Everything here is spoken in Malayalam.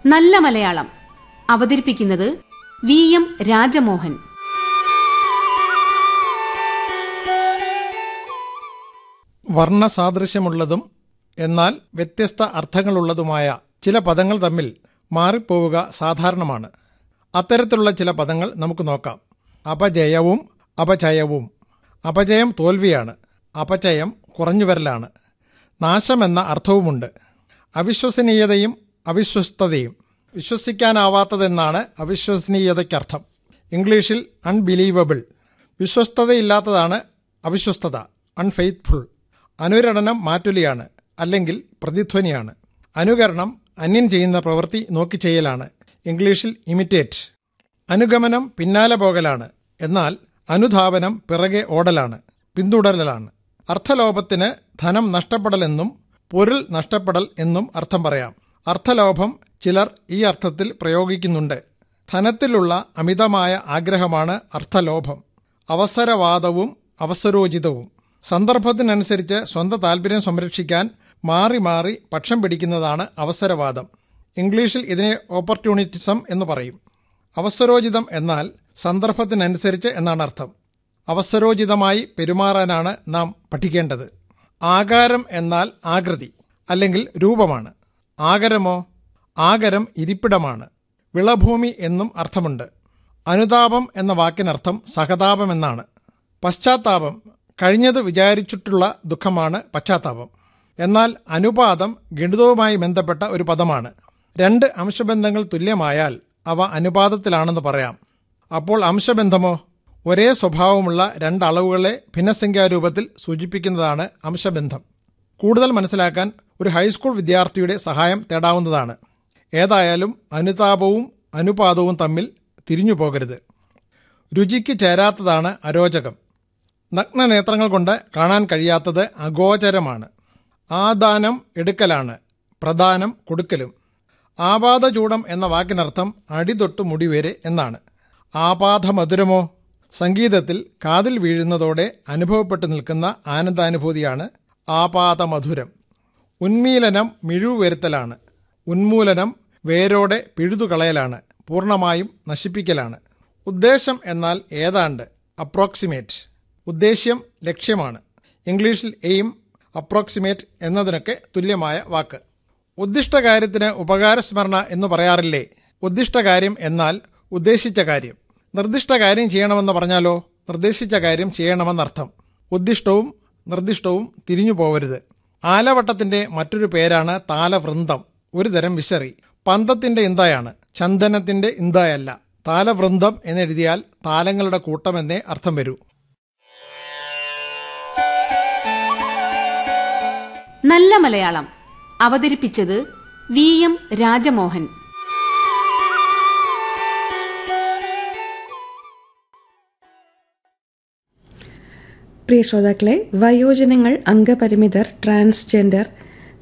നല്ല മലയാളം അവതരിപ്പിക്കുന്നത് വി എം രാജമോഹൻ വർണ്ണസാദൃശ്യമുള്ളതും എന്നാൽ വ്യത്യസ്ത അർത്ഥങ്ങളുള്ളതുമായ ചില പദങ്ങൾ തമ്മിൽ മാറിപ്പോവുക സാധാരണമാണ് അത്തരത്തിലുള്ള ചില പദങ്ങൾ നമുക്ക് നോക്കാം അപജയവും അപചയവും അപജയം തോൽവിയാണ് അപചയം കുറഞ്ഞുവരലാണ് നാശമെന്ന അർത്ഥവുമുണ്ട് അവിശ്വസനീയതയും അവിശ്വസ്തതയും വിശ്വസിക്കാനാവാത്തതെന്നാണ് അവിശ്വസനീയതയ്ക്കർത്ഥം ഇംഗ്ലീഷിൽ അൺബിലീവബിൾ വിശ്വസ്തതയില്ലാത്തതാണ് അവിശ്വസ്തത അൺഫെയ്ത്ത്ഫുൾ അനുരണനം മാറ്റുലിയാണ് അല്ലെങ്കിൽ പ്രതിധ്വനിയാണ് അനുകരണം അന്യൻ ചെയ്യുന്ന പ്രവൃത്തി നോക്കി ചെയ്യലാണ് ഇംഗ്ലീഷിൽ ഇമിറ്റേറ്റ് അനുഗമനം പിന്നാലെ പോകലാണ് എന്നാൽ അനുധാവനം പിറകെ ഓടലാണ് പിന്തുടരലാണ് അർത്ഥലോഭത്തിന് ധനം നഷ്ടപ്പെടലെന്നും പൊരുൾ നഷ്ടപ്പെടൽ എന്നും അർത്ഥം പറയാം അർത്ഥലോഭം ചിലർ ഈ അർത്ഥത്തിൽ പ്രയോഗിക്കുന്നുണ്ട് ധനത്തിലുള്ള അമിതമായ ആഗ്രഹമാണ് അർത്ഥലോഭം അവസരവാദവും അവസരോചിതവും സന്ദർഭത്തിനനുസരിച്ച് സ്വന്തം താൽപ്പര്യം സംരക്ഷിക്കാൻ മാറി മാറി പക്ഷം പിടിക്കുന്നതാണ് അവസരവാദം ഇംഗ്ലീഷിൽ ഇതിനെ ഓപ്പർച്യൂണിറ്റിസം എന്ന് പറയും അവസരോചിതം എന്നാൽ സന്ദർഭത്തിനനുസരിച്ച് എന്നാണ് അർത്ഥം അവസരോചിതമായി പെരുമാറാനാണ് നാം പഠിക്കേണ്ടത് ആകാരം എന്നാൽ ആകൃതി അല്ലെങ്കിൽ രൂപമാണ് ആകരമോ ആകരം ഇരിപ്പിടമാണ് വിളഭൂമി എന്നും അർത്ഥമുണ്ട് അനുതാപം എന്ന വാക്കിനർത്ഥം സഹതാപം എന്നാണ് പശ്ചാത്താപം കഴിഞ്ഞത് വിചാരിച്ചിട്ടുള്ള ദുഃഖമാണ് പശ്ചാത്താപം എന്നാൽ അനുപാതം ഗണിതവുമായി ബന്ധപ്പെട്ട ഒരു പദമാണ് രണ്ട് അംശബന്ധങ്ങൾ തുല്യമായാൽ അവ അനുപാതത്തിലാണെന്ന് പറയാം അപ്പോൾ അംശബന്ധമോ ഒരേ സ്വഭാവമുള്ള രണ്ട് അളവുകളെ ഭിന്നസംഖ്യാരൂപത്തിൽ സൂചിപ്പിക്കുന്നതാണ് അംശബന്ധം കൂടുതൽ മനസ്സിലാക്കാൻ ഒരു ഹൈസ്കൂൾ വിദ്യാർത്ഥിയുടെ സഹായം തേടാവുന്നതാണ് ഏതായാലും അനുതാപവും അനുപാതവും തമ്മിൽ തിരിഞ്ഞു പോകരുത് രുചിക്ക് ചേരാത്തതാണ് അരോചകം നഗ്നനേത്രങ്ങൾ കൊണ്ട് കാണാൻ കഴിയാത്തത് അഗോചരമാണ് ആദാനം എടുക്കലാണ് പ്രദാനം കൊടുക്കലും ആപാദചൂടം എന്ന വാക്കിനർത്ഥം അടിതൊട്ട് മുടിവരെ എന്നാണ് ആപാദമധുരമോ സംഗീതത്തിൽ കാതിൽ വീഴുന്നതോടെ അനുഭവപ്പെട്ടു നിൽക്കുന്ന ആനന്ദാനുഭൂതിയാണ് ആപാദമധുരം ഉന്മീലനം മിഴിവ് വരുത്തലാണ് ഉന്മൂലനം വേരോടെ പിഴുതുകളയലാണ് പൂർണ്ണമായും നശിപ്പിക്കലാണ് ഉദ്ദേശം എന്നാൽ ഏതാണ്ട് അപ്രോക്സിമേറ്റ് ഉദ്ദേശ്യം ലക്ഷ്യമാണ് ഇംഗ്ലീഷിൽ എയിം അപ്രോക്സിമേറ്റ് എന്നതിനൊക്കെ തുല്യമായ വാക്ക് ഉദ്ദിഷ്ട കാര്യത്തിന് ഉപകാരസ്മരണ എന്ന് പറയാറില്ലേ ഉദ്ദിഷ്ട കാര്യം എന്നാൽ ഉദ്ദേശിച്ച കാര്യം നിർദ്ദിഷ്ട കാര്യം ചെയ്യണമെന്ന് പറഞ്ഞാലോ നിർദ്ദേശിച്ച കാര്യം ചെയ്യണമെന്നർത്ഥം ഉദ്ദിഷ്ടവും നിർദ്ദിഷ്ടവും തിരിഞ്ഞു പോവരുത് ആലവട്ടത്തിന്റെ മറ്റൊരു പേരാണ് താലവൃന്ദം ഒരു തരം വിശറി പന്തത്തിന്റെ ഇന്തയാണ് ചന്ദനത്തിന്റെ ഇന്തയല്ല താലവൃന്ദം എന്നെഴുതിയാൽ താലങ്ങളുടെ കൂട്ടമെന്നേ അർത്ഥം വരൂ നല്ല മലയാളം അവതരിപ്പിച്ചത് വി എം രാജമോഹൻ പ്രിയ ശ്രോതാക്കളെ വയോജനങ്ങൾ അംഗപരിമിതർ ട്രാൻസ്ജെൻഡർ